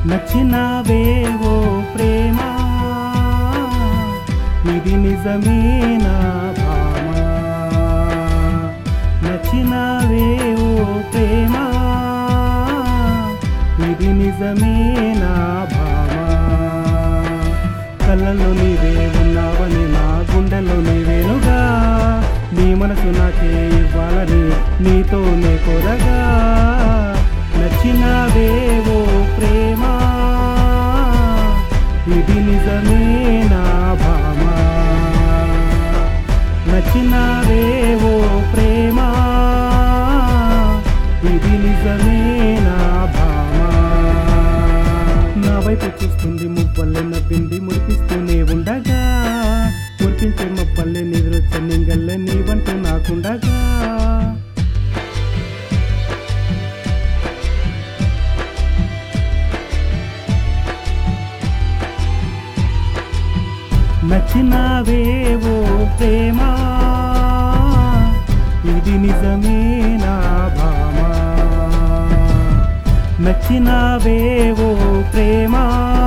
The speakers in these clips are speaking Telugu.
నచ్చినవేవో ప్రేమ ఇది నిజమేనా భామ నచ్చినవేవో ప్రేమ ఇది నిజమేనా భామ కళ్ళలో నీవే ఉన్నావని నా గుండెలో నీవేనుగా నీ మనసు నాకే ఇవ్వాలని నీతోనే కోరగా నచ్చినవేవో ప్రేమ ఇది నిజమేనా భామ నచ్చినవేవో ప్రేమ ఇది నిజమేనా భామ నా వైపు చూస్తుంది ముప్పల్లె నవ్వింది మురిపిస్తూనే ఉండగా మురిపించే మప్పల్లె నిద్రొచ్చే నింగల్లె నీ వంటూ నాకుండగా నచ్చినవేవో ప్రేమ ఇది నిజమేనా భామ నచ్చినవేవో ప్రేమ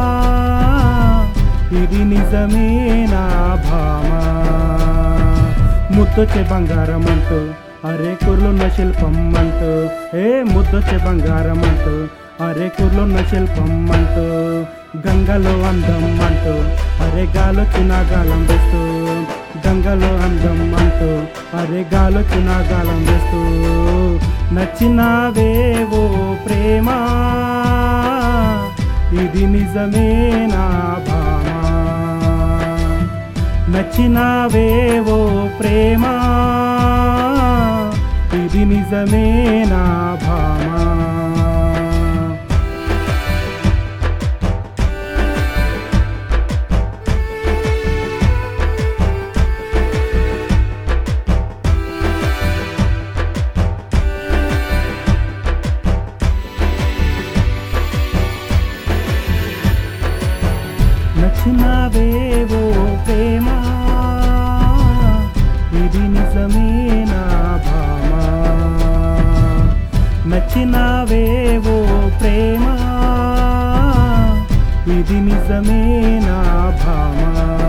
ఇది నిజమేనా భామ ముద్దొచ్చే బంగారం అంటూ అరే కుర్లున్న శిల్పం అంటూ ఏ ముద్దొచ్చే బంగారం అంటూ అరే కుర్లున్న శిల్పం అంటూ గంగలో అందం అంటూ అరే గాలొచ్చిన గాలం వేస్తూ గంగలో అందం అంటూ అరే గాలొచ్చిన గాలం వేస్తూ నచ్చినవేవో ప్రేమ ఇది నిజమేనా భామ నచ్చినవేవో ప్రేమ ఇది నిజమేనా భామ నచ్చినవేవో ప్రేమ ఇది నిజమేనా భామ నచ్చినవేవో ప్రేమ ఇది నిజమేనా భామ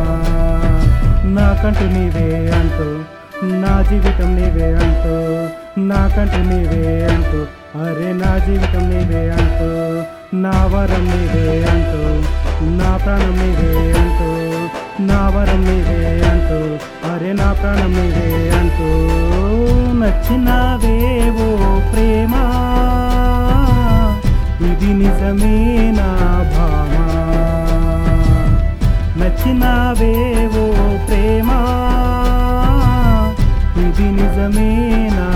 నాకంటూ నీవే అంటూ నా జీవితం నీవే అంటూ నాకంటూ నీవే అంటూ అరే నా జీవితం నీవే అంటూ నా వరం నీవే అంటూ నా ప్రాణం నీవే అంటూ నా వరం నీవే అంటూ అరే నా ప్రాణం నీవే అంటూ నచ్చినవేవో ప్రేమ ఇది నిజమేనా భామ నచ్చినవేవో ప్రేమ ఇది నిజమేనా